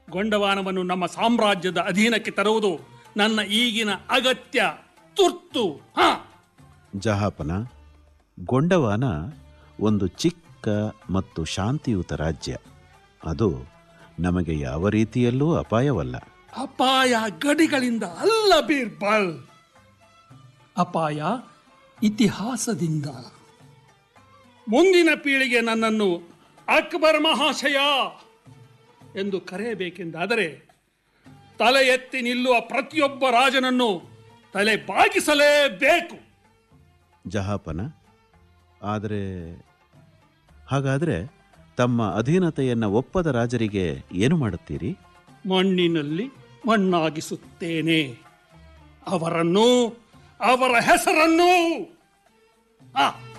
ಗೊಂಡವಾನವನ್ನು ನಮ್ಮ ಸಾಮ್ರಾಜ್ಯದ ಅಧೀನಕ್ಕೆ ತರುವುದು ನನ್ನ ಈಗಿನ ಅಗತ್ಯ ತುರ್ತು ಹಾ ಜಹಾಪನ ಗೊಂಡವಾನ ಒಂದು ಚಿಕ್ಕ ಮತ್ತು ಶಾಂತಿಯುತ ರಾಜ್ಯ ಅದು ನಮಗೆ ಯಾವ ರೀತಿಯಲ್ಲೂ ಅಪಾಯವಲ್ಲ ಅಪಾಯ ಗಡಿಗಳಿಂದ ಅಲ್ಲ ಬೀರ್ಬಲ್ ಅಪಾಯ ಇತಿಹಾಸದಿಂದ ಮುಂದಿನ ಪೀಳಿಗೆ ನನ್ನನ್ನು ಅಕ್ಬರ್ ಮಹಾಶಯ ಎಂದು ಕರೆಯಬೇಕೆಂದಾದರೆ ತಲೆ ಎತ್ತಿ ನಿಲ್ಲುವ ಪ್ರತಿಯೊಬ್ಬ ರಾಜನನ್ನು ತಲೆ ಬಾಗಿಸಲೇಬೇಕು ಜಹಾಪನ ಆದರೆ ಹಾಗಾದರೆ ತಮ್ಮ ಅಧೀನತೆಯನ್ನು ಒಪ್ಪದ ರಾಜರಿಗೆ ಏನು ಮಾಡುತ್ತೀರಿ ಮಣ್ಣಿನಲ್ಲಿ ಮಣ್ಣಾಗಿಸುತ್ತೇನೆ ಅವರನ್ನು ಅವರ ಹೆಸರನ್ನು ಆ